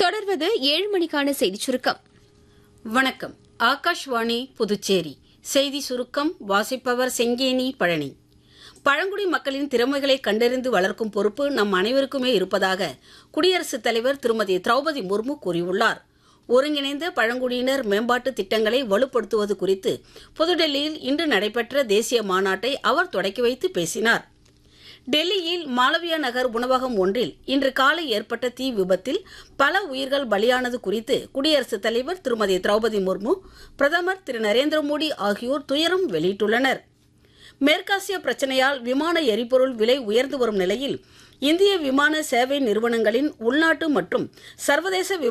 தொடர்வது ஏழு மணிக்கான செய்திச் சுருக்கம் வணக்கம் ஆகாஷ்வாணி புதுச்சேரி செய்தி சுருக்கம் வாசிப்பவர் செங்கேனி பழனி பழங்குடி மக்களின் திறமைகளை கண்டறிந்து வளர்க்கும் பொறுப்பு நம் அனைவருக்குமே இருப்பதாக குடியரசுத் தலைவர் திருமதி திரௌபதி முர்மு கூறியுள்ளார் ஒருங்கிணைந்த பழங்குடியினர் மேம்பாட்டு திட்டங்களை வலுப்படுத்துவது குறித்து புதுடெல்லியில் இன்று நடைபெற்ற தேசிய மாநாட்டை அவர் தொடக்கி வைத்து பேசினார் டெல்லியில் மாளவியா நகர் உணவகம் ஒன்றில் இன்று காலை ஏற்பட்ட தீ விபத்தில் பல உயிர்கள் பலியானது குறித்து குடியரசுத் தலைவர் திருமதி திரௌபதி முர்மு பிரதமர் திரு நரேந்திர மோடி ஆகியோர் துயரம் வெளியிட்டுள்ளனர் மேற்காசிய பிரச்சனையால் விமான எரிபொருள் விலை உயர்ந்து வரும் நிலையில் இந்திய விமான சேவை நிறுவனங்களின் உள்நாட்டு மற்றும் சர்வதேச